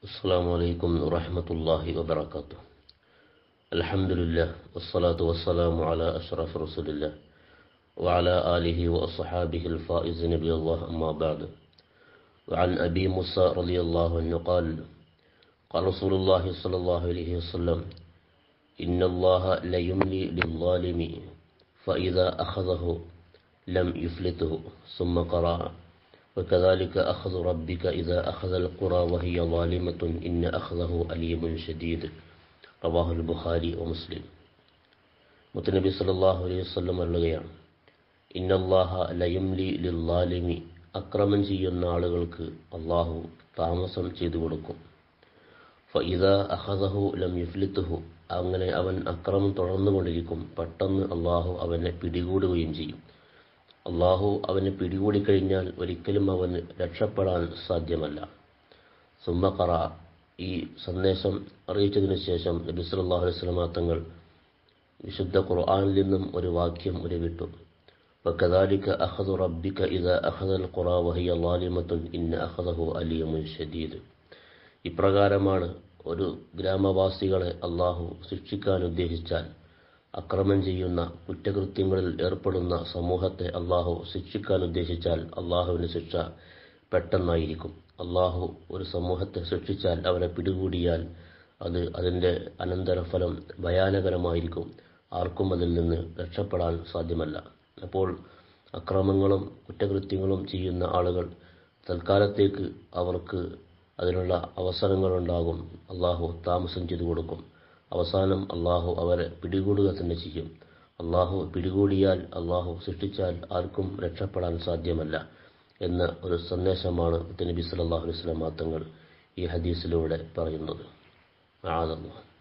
السلام عليكم ورحمة الله وبركاته الحمد لله والصلاة والسلام على أشرف رسول الله وعلى آله وأصحابه الفائزين بالله أما بعد وعن أبي موسى رضي الله عنه قال قال رسول الله صلى الله عليه وسلم إن الله ليملي للظالم فإذا أخذه لم يفلته ثم قرأ وكذلك أخذ ربك إذا أخذ القرى وهي ظالمة إن أخذه أليم شديد റവാഹു Bukhari O മുസ്ലിം മുത്തനബി സല്ലല്ലാഹു അലൈഹി വസല്ലം പറയുകയാണ് ഇന്നല്ലാഹ ലയംലി ലില്ലാലിമി അക്രമം ചെയ്യുന്ന ആളുകൾക്ക് അള്ളാഹു താമസം ചെയ്തു കൊടുക്കും ഫഇദ അഹദഹു ലം യുഫ്ലിത്തുഹു അങ്ങനെ അവൻ അക്രമം തുടർന്നുകൊണ്ടിരിക്കും പെട്ടെന്ന് അള്ളാഹു അവനെ പിടികൂടുകയും ചെയ്യും അള്ളാഹു അവനെ പിടികൂടിക്കഴിഞ്ഞാൽ ഒരിക്കലും അവന് രക്ഷപ്പെടാൻ സാധ്യമല്ല സുമ്മഖറ ഈ സന്ദേശം അറിയിച്ചതിനു ശേഷം നബി സല്ലല്ലാഹു അലൈഹി വസല്ലം തങ്ങൾ വിശുദ്ധ ഖുർആനിൽ നിന്നും ഒരു വാക്യം ഉരുവിട്ടു وكذلك أخذ ربك إذا أخذ القرى وهي ظالمة إن أخذه أليم شديد ഇപ്രകാരമാണ് ഒരു ഗ്രാമവാസികളെ അള്ളാഹു ശിക്ഷിക്കാൻ ഉദ്ദേശിച്ചാൽ അക്രമം ചെയ്യുന്ന കുറ്റകൃത്യങ്ങളിൽ ഏർപ്പെടുന്ന സമൂഹത്തെ അള്ളാഹു ശിക്ഷിക്കാൻ ഉദ്ദേശിച്ചാൽ അള്ളാഹുവിൻ്റെ ശിക്ഷ പെട്ടെന്നായിരിക്കും അള്ളാഹു ഒരു സമൂഹത്തെ ശിക്ഷിച്ചാൽ അവരെ പിടികൂടിയാൽ അത് അതിൻ്റെ അനന്തരഫലം ഭയാനകരമായിരിക്കും ആർക്കും അതിൽ നിന്ന് രക്ഷപ്പെടാൻ സാധ്യമല്ല അപ്പോൾ അക്രമങ്ങളും കുറ്റകൃത്യങ്ങളും ചെയ്യുന്ന ആളുകൾ തൽക്കാലത്തേക്ക് അവർക്ക് അതിനുള്ള അവസരങ്ങളുണ്ടാകും അള്ളാഹു താമസം ചെയ്തു കൊടുക്കും അവസാനം അള്ളാഹു അവരെ പിടികൂടുക തന്നെ ചെയ്യും അള്ളാഹു പിടികൂടിയാൽ അള്ളാഹു സൃഷ്ടിച്ചാൽ ആർക്കും രക്ഷപ്പെടാൻ സാധ്യമല്ല എന്ന ഒരു സന്ദേശമാണ് നബി സല്ലല്ലാഹു അലൈഹി വസല്ലം തങ്ങൾ ഈ ഹദീസിലൂടെ പറയുന്നത് ആദല്ലാഹ്